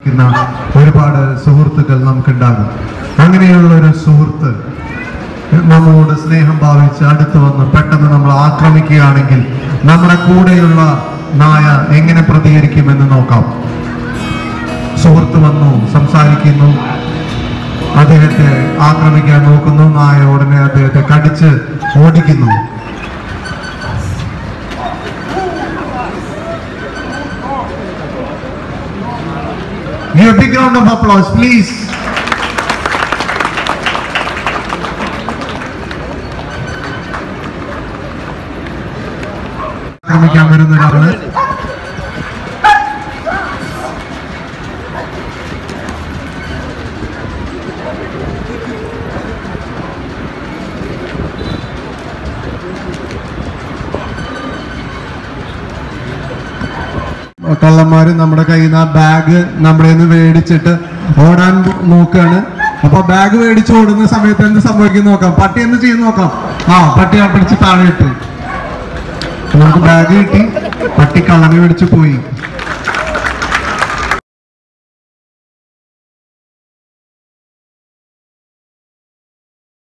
ഇരിക്കുന്ന ഒരുപാട് സുഹൃത്തുക്കൾ നമുക്കുണ്ടാകും അങ്ങനെയുള്ള ഒരു സുഹൃത്ത് നമ്മോട് സ്നേഹം ഭാവിച്ച് അടുത്ത് വന്ന് പെട്ടെന്ന് നമ്മൾ ആക്രമിക്കുകയാണെങ്കിൽ നമ്മുടെ കൂടെയുള്ള നായ എങ്ങനെ പ്രതികരിക്കുമെന്ന് നോക്കാം സുഹൃത്ത് വന്നു സംസാരിക്കുന്നു അദ്ദേഹത്തെ ആക്രമിക്കാൻ നോക്കുന്നു നായ ഉടനെ അദ്ദേഹത്തെ കടിച്ച് ഓടിക്കുന്നു Give a big round of applause, please. ആക്രമിക്കാൻ വരുന്ന ഒരാള് കള്ളന്മാര് നമ്മുടെ കയ്യിൽ നിന്ന് ആ ബാഗ് നമ്മുടെ നിന്ന് മേടിച്ചിട്ട് ഓടാൻ നോക്കുകയാണ് അപ്പൊ ബാഗ് മേടിച്ച് ഓടുന്ന സമയത്ത് എന്ത് സംഭവിക്കും നോക്കാം പട്ടി എന്ത് ചെയ്യുന്ന നോക്കാം ആ പട്ടി ആ പിടിച്ച് താഴെ ഇട്ടു നമുക്ക് ബാഗ് കിട്ടി പട്ടി കള്ളനെ മേടിച്ച് പോയി